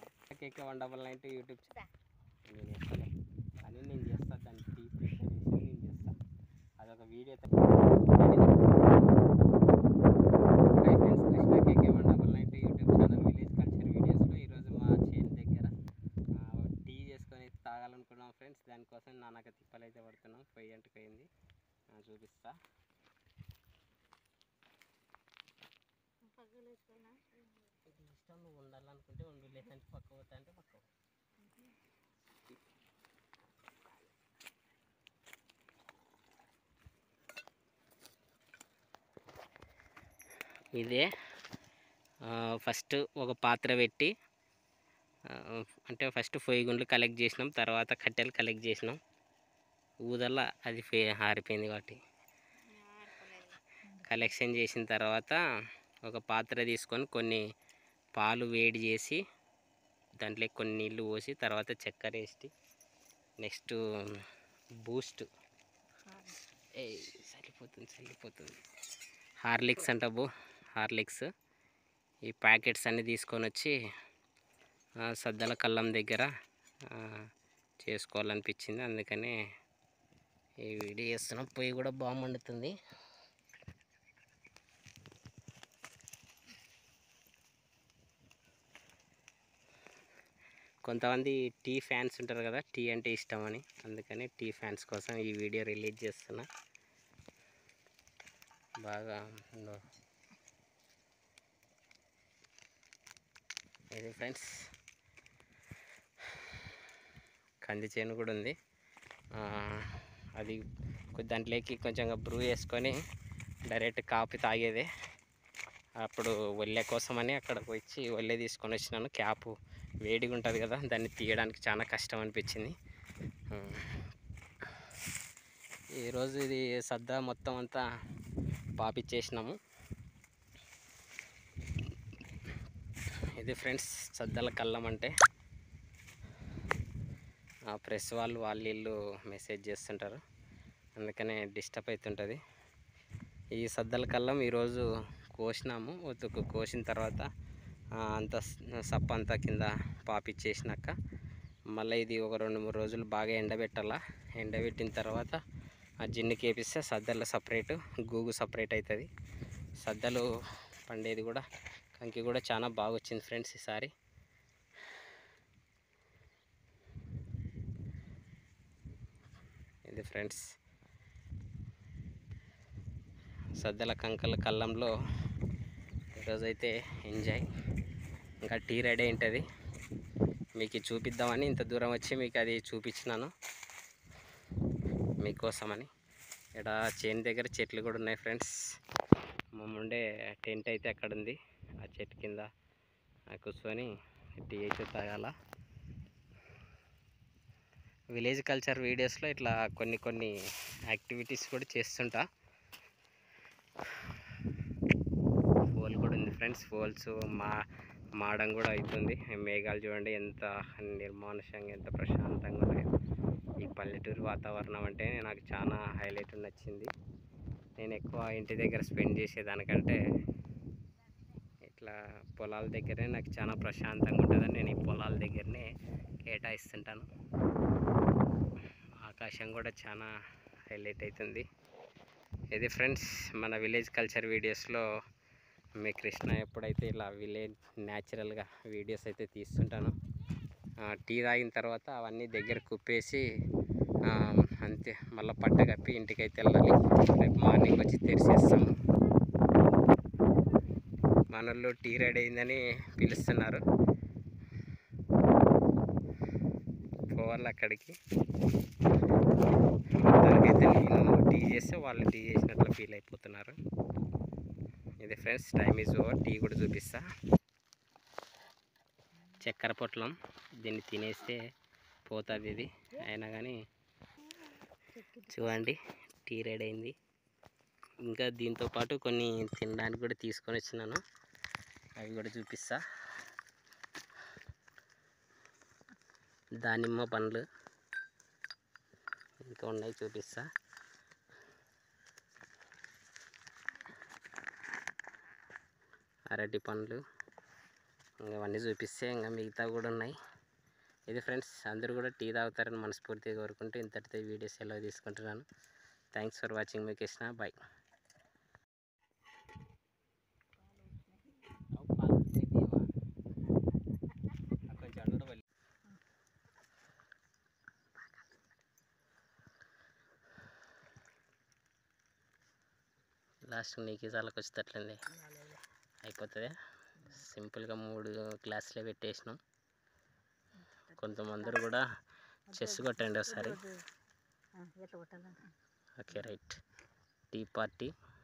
కేకే one double nine two YouTube channel నేను చేస్తాలే కానీ నేను చేస్తా దాన్ని టీ ప్రిపేర్ చేసి నేను చేస్తా అదొక video hi friends Krishna KK one double nine two YouTube channel village culture వీడియోస్లో ఈరోజు మా చేను దగ్గర ఆ, టీ చేసుకొని తాగాలనుకున్నాం ఫ్రెండ్స్ దానికోసం నాన్నక తిప్పలు అయితే పడుతున్నాం పొయ్యి అంటుకైంది ఆ, చూపిస్తా ఇది ఇష్టం నువ్వు ఉండాలనుకుంటే ఉండు లేదంటే పక్క పోతా అంటే పక్క పో. ఇదే ఆ, ఫస్ట్ ఒక పాత్ర పెట్టి ఆ, అంటే ఫస్ట్ పొయ్యి గుండ్లు కలెక్ట్ చేసినాం తర్వాత కట్టెలు కలెక్ట్ చేసినాం ఊదల్ల అది ఫే ఆరిపోయింది కాబట్టి కలెక్షన్ చేసిన తర్వాత ఒక పాత్ర తీసుకొని కొన్ని పాలు వేడి చేసి దాంట్లో కొన్ని నీళ్ళు పోసి తర్వాత చక్కెర వేసి నెక్స్ట్ బూస్ట్ ఏ చల్లిపోతుంది చల్లిపోతుంది హార్లిక్స్ అంట బో హార్లిక్స్ ఈ ప్యాకెట్స్ అన్నీ తీసుకొని వచ్చి ఆ, సద్దల కల్లం దగ్గర ఆ, చేసుకోవాలనిపించింది అందుకని ఈ వీడియో చేస్తున్నాం పొయ్యి కూడా బాగా మండుతుంది కొంతమంది టీ ఫ్యాన్స్ ఉంటారు కదా టీ అంటే ఇష్టం అని అందుకని టీ ఫ్యాన్స్ కోసం ఈ వీడియో రిలీజ్ చేస్తున్నా బాగా ఉందో. ఇది ఫ్రెండ్స్ కంది చేను కూడా ఉంది ఆ, అది కొద్ది దాంట్లోకి కొంచెం బ్రూ వేసుకొని డైరెక్ట్ కాపీ తాగేదే అప్పుడు ఒళ్ళే కోసమని అక్కడికి వచ్చి ఒళ్ళే తీసుకొని వచ్చినాను క్యాప్ వేడిగా ఉంటుంది కదా దాన్ని తీయడానికి చాలా కష్టం అనిపించింది ఆ. ఈరోజు ఇది సద్దా మొత్తం అంతా పాపిచ్చేసినాము ఇది ఫ్రెండ్స్ సద్దల కల్లం అంటే ఆ ప్రెస్ వాళ్ళు వాళ్ళు వీళ్ళు మెసేజ్ చేస్తుంటారు అందుకనే డిస్టర్బ్ అవుతుంటుంది ఈ సద్దల కల్లం ఈరోజు కోసినాము ఉతుకు కోసిన తర్వాత ఆ, అంత స- సప్ప అంతా కింద పాపిచ్చేసినాక మళ్ళీ ఇది ఒక రెండు మూడు రోజులు బాగా ఎండబెట్టాలా ఎండబెట్టిన తర్వాత ఆ జిన్నుకి వేపిస్తే సద్దలు సపరేట్ గూగు సపరేట్ అవుతుంది సద్దలు పండేది కూడా కంకి కూడా చాలా బాగా వచ్చింది ఫ్రెండ్స్ ఈసారి ఇది ఫ్రెండ్స్ సద్దల కంకల కల్లంలో ఈరోజైతే ఎంజాయ్ ఇంకా టీ రెడీ ఉంటుంది మీకు ఇది చూపిద్దామని ఇంత దూరం వచ్చి మీకు అది చూపించినాను మీకోసమని ఇక్కడ చేను దగ్గర చెట్లు కూడా ఉన్నాయి ఫ్రెండ్స్ ఉండే టెంట్ అయితే అక్కడ ఉంది ఆ చెట్టు కింద ఆ కూర్చొని టీ అయితే తాగాల విలేజ్ కల్చర్ వీడియోస్లో ఇట్లా కొన్ని కొన్ని యాక్టివిటీస్ కూడా చేస్తుంటా ఫోల్ కూడా ఉంది ఫ్రెండ్స్ ఫోల్స్ మా మాడం కూడా అవుతుంది మేఘాలు చూడండి ఎంత నిర్మానుషంగా ఎంత ప్రశాంతంగా ఉన్నాయో ఈ పల్లెటూరు వాతావరణం అంటే నాకు చాలా హైలైట్ నచ్చింది నేను ఎక్కువ ఇంటి దగ్గర స్పెండ్ చేసేదానికంటే ఇట్లా పొలాల దగ్గరే నాకు చాలా ప్రశాంతంగా ఉంటుందని నేను ఈ పొలాల దగ్గరనే కేటాయిస్తుంటాను ఆకాశం కూడా చాలా హైలైట్ అవుతుంది ఇది ఫ్రెండ్స్ మన విలేజ్ కల్చర్ వీడియోస్లో మీ కృష్ణ ఎప్పుడైతే ఇలా విలేజ్ న్యాచురల్గా వీడియోస్ అయితే తీస్తుంటాను ఆ, టీ తాగిన తర్వాత అవన్నీ దగ్గర కుప్పేసి ఆ, అంతే మళ్ళీ పట్ట కప్పి ఇంటికైతే వెళ్ళాలి రేపు మార్నింగ్ వచ్చి తెరిచేస్తాము మనల్లో టీ రెడీ అయిందని పిలుస్తున్నారు పోవాలి అక్కడికి దానికైతే నేను టీ చేస్తే వాళ్ళు టీ చేసినట్లు ఫీల్ అయిపోతున్నారు ఇది friends time is over tea కూడా చూపిస్తా చక్కెర పొట్లం దీన్ని తినేస్తే పోతుంది ఇది అయినా కానీ చూడండి టీ రెడీ అయింది ఇంకా దీంతో పాటు కొన్ని తినడానికి కూడా తీసుకొని వచ్చినాను అవి కూడా చూపిస్తా దానిమ్మ పండ్లు ఇంకా ఉన్నాయి చూపిస్తా అరటి పండ్లు ఇంకా అవన్నీ చూపిస్తే ఇంకా మిగతా కూడా ఉన్నాయి ఇది ఫ్రెండ్స్ అందరూ కూడా టీ తాగుతారని మనస్ఫూర్తిగా కోరుకుంటూ ఇంతటితో ఈ వీడియో సెలవు తీసుకుంటున్నాను థ్యాంక్స్ ఫర్ వాచింగ్ మీ కృష్ణ బాయ్ లాస్ట్ నీకు చాలకు వచ్చేటట్లుంది అయిపోతుంది సింపుల్గా మూడు గ్లాసులే పెట్టేసినాం కొంతమందరు కూడా చెస్ కొట్టండి ఒకసారి ఎట్లా కొట్టాలంటే ఓకే రైట్ టీ పార్టీ